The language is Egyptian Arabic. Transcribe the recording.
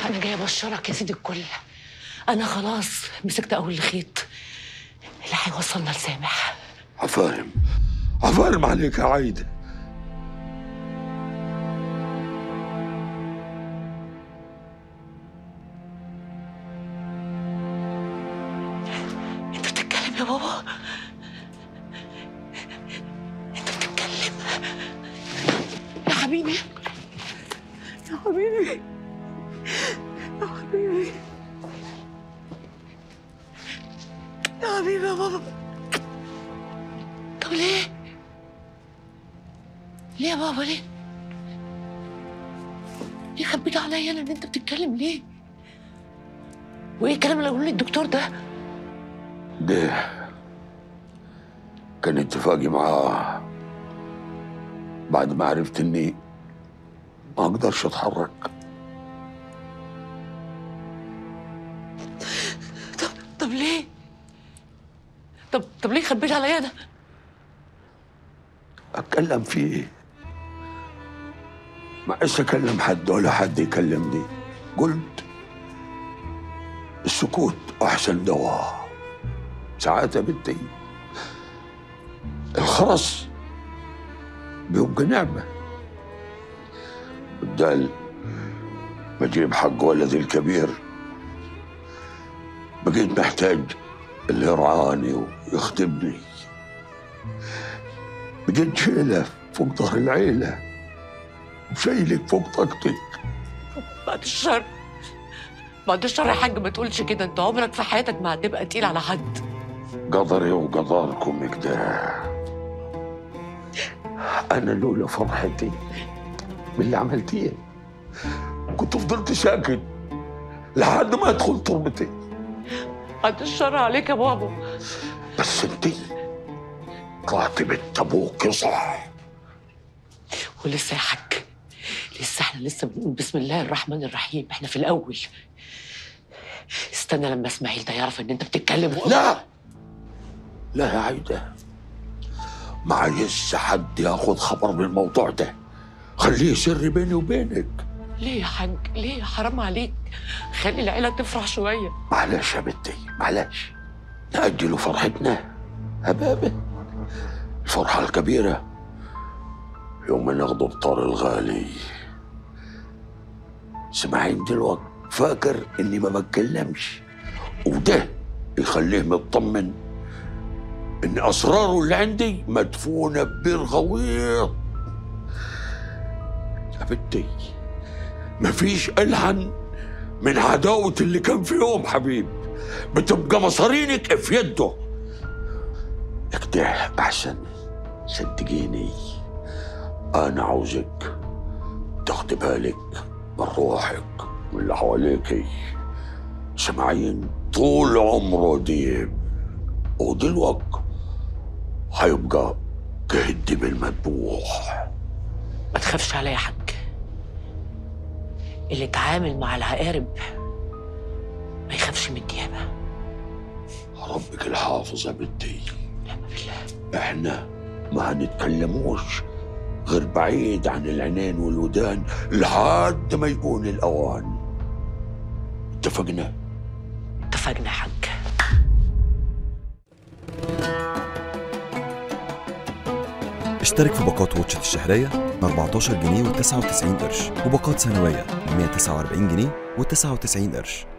انا جايه ابشرك يا سيدي الكل انا خلاص مسكت اول الخيط اللي هيوصلنا لسامح عفارم عفارم عليك يا عايده انت بتتكلم يا بابا انت بتتكلم يا حبيبي يا حبيبي يا حبيبي يا حبيبي يا بابا طب ليه ليه يا بابا ليه ليه خبيت عليا انا ان انت بتتكلم ليه وايه الكلام اللي قاله لي الدكتور ده ده كان اتفاقي معاه بعد ما عرفت اني ما اقدرش اتحرك طب طب ليه؟ طب طب ليه خبيت عليا انا؟ اتكلم فيه ايه ما عايز اكلم حد ولا حد يكلمني قلت السكوت احسن دواء ساعات يا بنتي الخرس بيبقى نعمة بدال ما اجيب حق ولدي الكبير بقيت محتاج اللي يرعاني ويخدمني بقيت شيلة فوق ظهر العيلة وشايلك فوق طاقتك بعد الشر بعد الشر يا حاج ما تقولش كده انت عمرك في حياتك ما هتبقى تقيل على حد قدري وقدركم كده أنا لولا فرحتي باللي عملتيه كنت فضلت ساكت لحد ما أدخل تربتي بعد الشر عليك يا بابا بس انتي طلعت بنت أبوك صح ولسه يا حاج لسه احنا لسه بنقول بسم الله الرحمن الرحيم احنا في الاول استنى لما اسماعيل ده يعرف ان انت بتتكلم و... لا لا يا عايدة ما عايز حد ياخد خبر من الموضوع ده خليه سر بيني وبينك ليه يا حاج ليه حرام عليك خلي العيله تفرح شويه معلش يا بنتي معلش نأجل فرحتنا هبابة الفرحة الكبيرة يوم ما ناخده بطار الغالي سمعين دلوقتي فاكر اني ما بتكلمش وده يخليه مطمن ان اسراره اللي عندي مدفونة ببير غويط يا بنتي مفيش ألحن من عداوة اللي كان في يوم حبيب بتبقى مصارينك في يده كده أحسن صدقيني أنا عاوزك تاخدي بالك من روحك من اللي حواليكي سمعين طول عمره ديب ودلوقت هيبقى كالدب المذبوح ما تخافش عليا يا حاج اللي اتعامل مع العقارب ما يخافش من الديابه ربك الحافظ يا بنتي نعم بالله احنا ما هنتكلموش غير بعيد عن العينين والودان لحد ما يكون الاوان اتفقنا اتفقنا يا حاج اشترك في باقات واتشت الشهرية ب 14 جنيه و99 قرش وباقات سنوية ب 149 جنيه و99 قرش